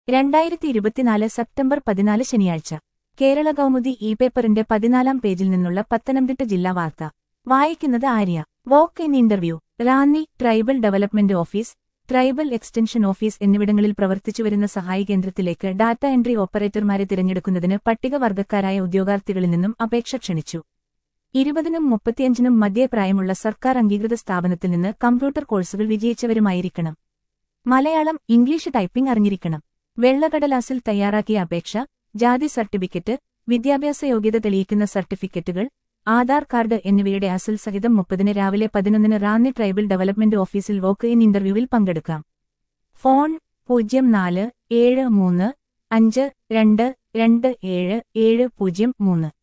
രണ്ടായിരത്തി ഇരുപത്തിനാല് സെപ്റ്റംബർ പതിനാല് ശനിയാഴ്ച കേരള കൗമുദി ഇ പേപ്പറിന്റെ പതിനാലാം പേജിൽ നിന്നുള്ള പത്തനംതിട്ട ജില്ലാ വാർത്ത വായിക്കുന്നത് Arya walk in interview Ranni tribal development office tribal extension office എന്നിവിടങ്ങളിൽ പ്രവർത്തിച്ചുവരുന്ന സഹായ കേന്ദ്രത്തിലേക്ക് ഡാറ്റ എൻട്രി ഓപ്പറേറ്റർമാരെ തിരഞ്ഞെടുക്കുന്നതിന് പട്ടികവർഗക്കാരായ ഉദ്യോഗാർത്ഥികളിൽ നിന്നും അപേക്ഷ ക്ഷണിച്ചു ഇരുപതിനും മുപ്പത്തിയഞ്ചിനും മധ്യപ്രായമുള്ള സർക്കാർ അംഗീകൃത സ്ഥാപനത്തിൽ നിന്ന് കമ്പ്യൂട്ടർ കോഴ്സുകൾ വിജയിച്ചവരുമായിരിക്കണം മലയാളം ഇംഗ്ലീഷ് ടൈപ്പിംഗ് അറിഞ്ഞിരിക്കണം വെള്ളക്കടലാസിൽ തയ്യാറാക്കിയ അപേക്ഷ ജാതി സർട്ടിഫിക്കറ്റ് വിദ്യാഭ്യാസ യോഗ്യത തെളിയിക്കുന്ന സർട്ടിഫിക്കറ്റുകൾ ആധാർ കാർഡ് എന്നിവയുടെ അസൽ സഹിതം മുപ്പതിന് രാവിലെ പതിനൊന്നിന് റാന്നി ട്രൈബൽ ഡെവലപ്മെന്റ് ഓഫീസിൽ വോക്ക് ഇൻ ഇന്റർവ്യൂവിൽ പങ്കെടുക്കാം ഫോൺ പൂജ്യം നാല് ഏഴ് മൂന്ന് അഞ്ച് രണ്ട് രണ്ട് ഏഴ് ഏഴ് പൂജ്യം മൂന്ന്